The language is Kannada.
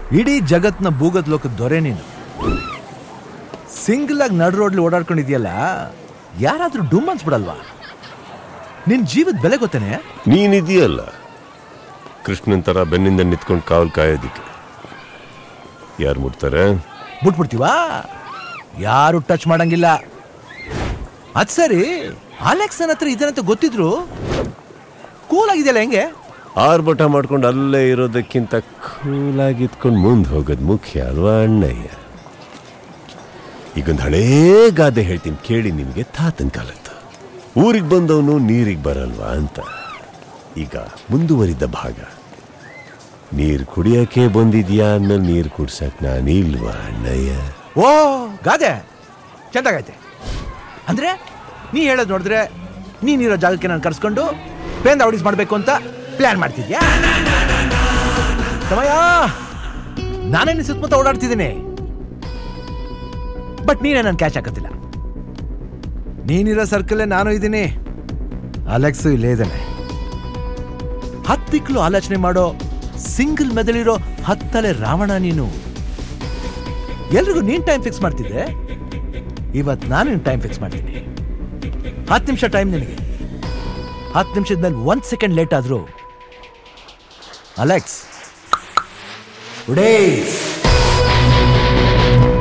ಇಡೀ ಜಗತ್ನ ಭೂಗತ್ ಲೋಕದ ದೊರೆ ನೀನು ಸಿಂಗಲ್ ಆಗಿ ನಡು ರೋಡ್ಲಿ ಓಡಾಡ್ಕೊಂಡಿದ್ಯಲ್ಲ ಯಾರಾದ್ರೂ ಡುಮ್ ಅನ್ಸ್ಬಿಡಲ್ವಾ ನಿನ್ ಜೀವದ ಬೆಲೆ ಗೊತ್ತೇನೆ ನೀನಿದೆಯಲ್ಲ ಕೃಷ್ಣನ್ ಥರ ಬೆನ್ನಿಂದ ನಿಂತ್ಕೊಂಡು ಕಾವಲು ಕಾಯೋದಿಕ್ಕೆ ಯಾರು ಮುಟ್ತಾರೆ ಬಿಟ್ಬಿಡ್ತೀವಾ ಯಾರು ಟಚ್ ಮಾಡಂಗಿಲ್ಲ ಅದ್ ಸರಿ ಅಲೆಕ್ಸ್ ನನ್ನ ಹತ್ರ ಇದನ್ನಂತ ಗೊತ್ತಿದ್ರು ಕೂಲ್ ಆಗಿದೆಯಲ್ಲ ಹೆಂಗೆ ಆರ್ಭಟ ಮಾಡ್ಕೊಂಡು ಅಲ್ಲೇ ಇರೋದಕ್ಕಿಂತ ಕೂಲಾಗಿ ಇದ್ಕೊಂಡು ಮುಂದೆ ಹೋಗೋದು ಮುಖ್ಯ ಅಲ್ವಾ ಅಣ್ಣಯ್ಯ ಈಗೊಂದು ಹಳೇ ಗಾದೆ ಹೇಳ್ತೀನಿ ಕೇಳಿ ನಿಮಗೆ ತಾತನ ಕಾಲದ್ದು ಊರಿಗೆ ಬಂದವನು ನೀರಿಗೆ ಬರಲ್ವಾ ಅಂತ ಈಗ ಮುಂದುವರಿದ ಭಾಗ ನೀರು ಕುಡಿಯೋಕೆ ಬಂದಿದ್ಯಾ ಆಮೇಲೆ ನೀರು ಕುಡ್ಸಕ್ ನಾನು ಇಲ್ವಾ ಅಣ್ಣಯ್ಯ ಓ ಗಾದೆ ಚೆಂದಾಗೈತೆ ಅಂದ್ರೆ ನೀ ಹೇಳೋದು ನೋಡಿದ್ರೆ ನೀನಿರೋ ಜಾಗಕ್ಕೆ ನಾನು ಕರ್ಸ್ಕೊಂಡು ಪೇಂದ ಔಡಿಸ್ ಮಾಡಬೇಕು ಅಂತ ಪ್ಲಾನ್ ಮಾಡ್ತಿದ್ಯಾ ಸಮಯ ನಾನೇ ನಿನ್ ಸುತ್ತಮುತ್ತ ಓಡಾಡ್ತಿದ್ದೀನಿ ಬಟ್ ನೀನೇ ನಾನು ಕ್ಯಾಚ್ ಹಾಕತ್ತಿಲ್ಲ ನೀನಿರೋ ಸರ್ಕಲ್ಲೇ ನಾನು ಇದ್ದೀನಿ ಅಲೆಕ್ಸು ಇಲ್ಲೇ ಇದ್ದಾನೆ ಹತ್ತಿಕ್ಲು ಆಲೋಚನೆ ಮಾಡೋ ಸಿಂಗಲ್ ಮೆದಳಿರೋ ಹತ್ತಲೆ ರಾವಣ ನೀನು ಎಲ್ರಿಗೂ ನೀನ್ ಟೈಮ್ ಫಿಕ್ಸ್ ಮಾಡ್ತಿದ್ದೆ ಇವತ್ತು ನಾನು ಟೈಮ್ ಫಿಕ್ಸ್ ಮಾಡ್ತೀನಿ ಹತ್ತು ನಿಮಿಷ ಟೈಮ್ ನಿನಗೆ ಹತ್ತು ನಿಮಿಷದ ಮೇಲೆ ಒಂದ್ ಸೆಕೆಂಡ್ ಲೇಟ್ ಆದ್ರೂ ಅಲೆಕ್ಸ್ ಉಡೇಸ್